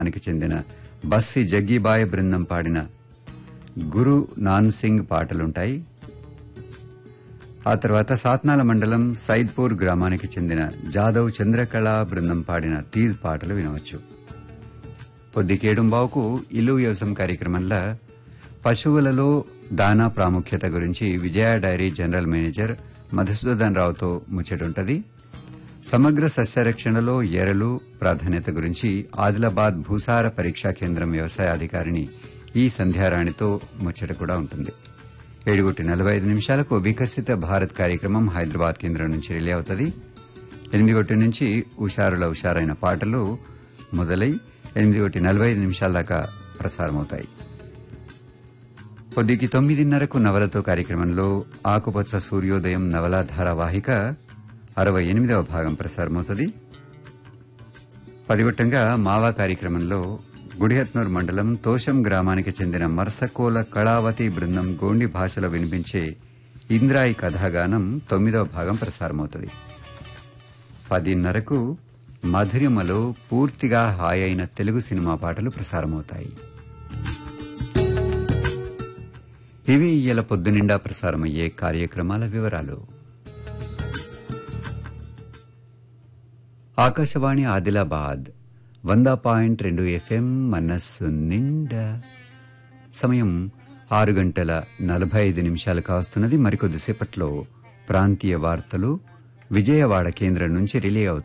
దానికి చెందిన బస్సి జగ్గిబాయ్ బృందం పాడిన గురు నాన్సింగ్ పాటలుంటాయి ఆ తర్వాత సాత్నాల మండలం సైద్పూర్ గ్రామానికి చెందిన జాదవ్ చంద్రకళ బృందం పాడిన తీజ్ పాటలు వినవచ్చు పొద్దుకేడుంబావుకు ఇల్లు వ్యవసాయం కార్యక్రమంలో పశువులలో దానా ప్రాముఖ్యత గురించి Vijaya dairy general manager Madhusudan రావుతో ముచ్చటుంటది సమగ్ర సస్యరక్షణలో ఎరలు ప్రాధాన్యత గురించి ఆదిలాబాద్ భూసార పరీక్షా కేంద్రం వ్యవసాయ అధికారిని ఈ సంధ్యారాణితో ముచ్చట కూడా ఉంటుంది ఏడుగుటి నలభై ఐదు నిమిషాలకు వికసిత భారత్ కార్యక్రమం హైదరాబాద్ కేంద్రం నుంచి రిలే అవుతుంది ఎనిమిది గొట్టి నుంచి ఉషారుల ఉషారైన పాటలు మొదలై ఎనిమిది గొట్టి నలభై ఐదు నిమిషాల దాకా ప్రసారమవుతాయి పొద్దుకి తొమ్మిదిన్నరకు నవలతో కార్యక్రమంలో ఆకుపచ్చ సూర్యోదయం నవల ధారావాహిక అరవై ఎనిమిదవ భాగం ప్రసారమవుతుంది పదివట్టంగా మావా కార్యక్రమంలో గుడిహత్నూర్ మండలం తోషం గ్రామానికి చెందిన మర్సకోల కళావతి బృందం గోండి భాషలో వినిపించే ఇంద్రాయి కథాగానం తొమ్మిదవ భాగం ప్రసారమవుతుంది పదిన్నరకు మధురిమలో పూర్తిగా హాయ్ అయిన తెలుగు సినిమా పాటలు ప్రసారమవుతాయి ఇవి ఇయ్యల పొద్దునిండా ప్రసారమయ్యే కార్యక్రమాల వివరాలు ఆకాశవాణి ఆదిలాబాద్ వంద పాయింట్ రెండు ఎఫ్ఎం మనస్సు నిండా సమయం ఆరు గంటల నలభై ఐదు నిమిషాలు కావస్తున్నది మరికొద్దిసేపట్లో ప్రాంతీయ వార్తలు విజయవాడ కేంద్రం నుంచి రిలే అవుతాయి